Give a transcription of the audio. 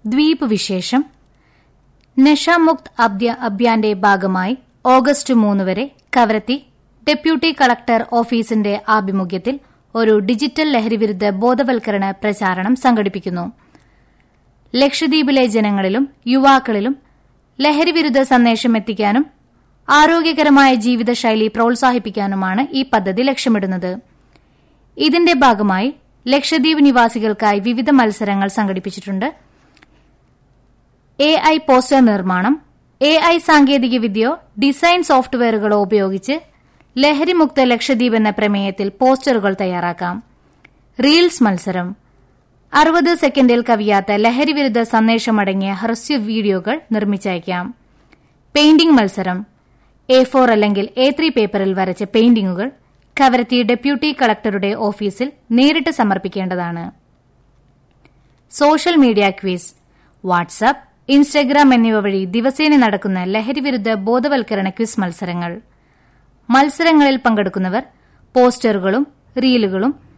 ദ്വീപ് വിശേഷം നഷാമുക്ത് അഭിയാന്റെ ഭാഗമായി ഓഗസ്റ്റ് മൂന്ന് വരെ കവരത്തി ഡെപ്യൂട്ടി കളക്ടർ ഓഫീസിന്റെ ആഭിമുഖ്യത്തിൽ ഒരു ഡിജിറ്റൽ ലഹരിവിരുദ്ധ ബോധവൽക്കരണ പ്രചാരണം സംഘടിപ്പിക്കുന്നു ലക്ഷദ്വീപിലെ ജനങ്ങളിലും യുവാക്കളിലും ലഹരിവിരുദ്ധ സന്ദേശം എത്തിക്കാനും ആരോഗ്യകരമായ ജീവിതശൈലി പ്രോത്സാഹിപ്പിക്കാനുമാണ് ഈ പദ്ധതി ലക്ഷ്യമിടുന്നത് ഇതിന്റെ ഭാഗമായി ലക്ഷദ്വീപ് നിവാസികൾക്കായി വിവിധ മത്സരങ്ങൾ സംഘടിപ്പിച്ചിട്ടുണ്ട് എ ഐ പോസ്റ്റർ നിർമ്മാണം എ ഐ സാങ്കേതികവിദ്യയോ ഡിസൈൻ സോഫ്റ്റ്വെയറുകളോ ഉപയോഗിച്ച് ലഹരിമുക്ത ലക്ഷദ്വീപ് എന്ന പ്രമേയത്തിൽ പോസ്റ്ററുകൾ തയ്യാറാക്കാം റീൽസ് മത്സരം അറുപത് സെക്കൻഡിൽ കവിയാത്ത ലഹരിവിരുദ്ധ സന്ദേശമടങ്ങിയ ഹ്രസ്വ വീഡിയോകൾ നിർമ്മിച്ചയക്കാം പെയിന്റിംഗ് മത്സരം എ ഫോർ അല്ലെങ്കിൽ എ ത്രീ പേപ്പറിൽ വരച്ച പെയിന്റിംഗുകൾ കവരത്തി ഡെപ്യൂട്ടി കളക്ടറുടെ ഓഫീസിൽ നേരിട്ട് സമർപ്പിക്കേണ്ടതാണ് social media quiz WhatsApp Instagram എന്നിവ വഴി ദിവസേന നടക്കുന്ന ലഹരിവിരുദ്ധ ബോധവൽക്കരണ ക്വിസ് മത്സരങ്ങൾ മത്സരങ്ങളിൽ പങ്കെടുക്കുന്നവർ പോസ്റ്ററുകളും റീലുകളും